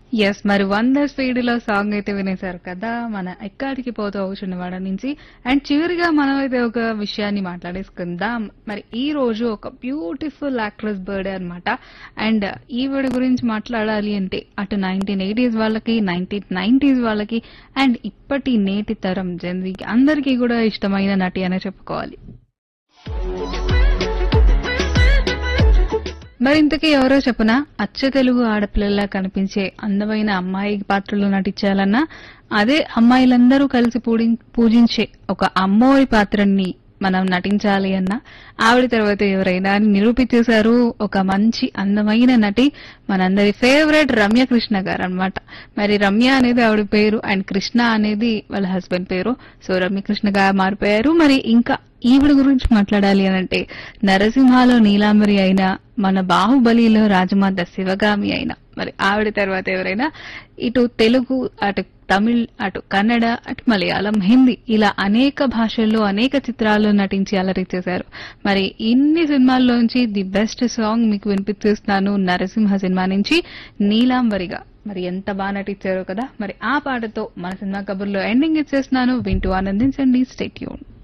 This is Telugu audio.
ఎస్ మరి వంద స్పీడ్ లో సాంగ్ అయితే వినేశారు కదా మన ఎక్కడికి పోతూ చిన్నవాడ నుంచి అండ్ చివరిగా మనం అయితే ఒక విషయాన్ని మాట్లాడేసుకుందాం మరి ఈ రోజు ఒక బ్యూటిఫుల్ యాక్ట్రెస్ బర్త్డే అన్నమాట అండ్ ఈవిడ గురించి మాట్లాడాలి అంటే అటు నైన్టీన్ ఎయిటీస్ వాళ్ళకి నైన్టీన్ నైన్టీస్ వాళ్ళకి అండ్ ఇప్పటి నేటి తరం జనరీకి అందరికీ కూడా ఇష్టమైన నటి అనే చెప్పుకోవాలి మరి ఇంతకీ ఎవరో చెప్పనా అచ్చ తెలుగు ఆడపిల్లలా కనిపించే అందమైన అమ్మాయి పాత్రలో నటించాలన్నా అదే అమ్మాయిలందరూ కలిసి పూడి- పూజించే ఒక అమ్మోరి పాత్రని మనం నటించాలి అన్నా ఆవిడ తర్వాత ఎవరైనా అని నిరూపించేశారు ఒక మంచి అందమైన నటి మనందరి ఫేవరెట్ రమ్య కృష్ణ గారు అన్నమాట మరి రమ్య అనేది ఆవిడ పేరు అండ్ కృష్ణ అనేది వాళ్ళ హస్బెండ్ పేరు సో రమ్య కృష్ణ గారు మారిపోయారు మరి ఇంకా ఈవిడ గురించి మాట్లాడాలి అని అంటే నరసింహలో నీలాంబరి అయినా మన బాహుబలిలో రాజమాత శివగామి అయినా మరి ఆవిడ తర్వాత ఎవరైనా ఇటు తెలుగు అటు తమిళ్ అటు కన్నడ అటు మలయాళం హిందీ ఇలా అనేక భాషల్లో అనేక చిత్రాల్లో నటించి అలరించేశారు మరి ఇన్ని సినిమాల్లోంచి ది బెస్ట్ సాంగ్ మీకు వినిపిస్తున్నాను నరసింహ సినిమా నుంచి నీలాంబరిగా మరి ఎంత బాగా నటించారో కదా మరి ఆ పాటతో మన సినిమా కబుర్లో ఎండింగ్ ఇచ్చేస్తున్నాను వింటూ ఆనందించండి స్టేట్యూన్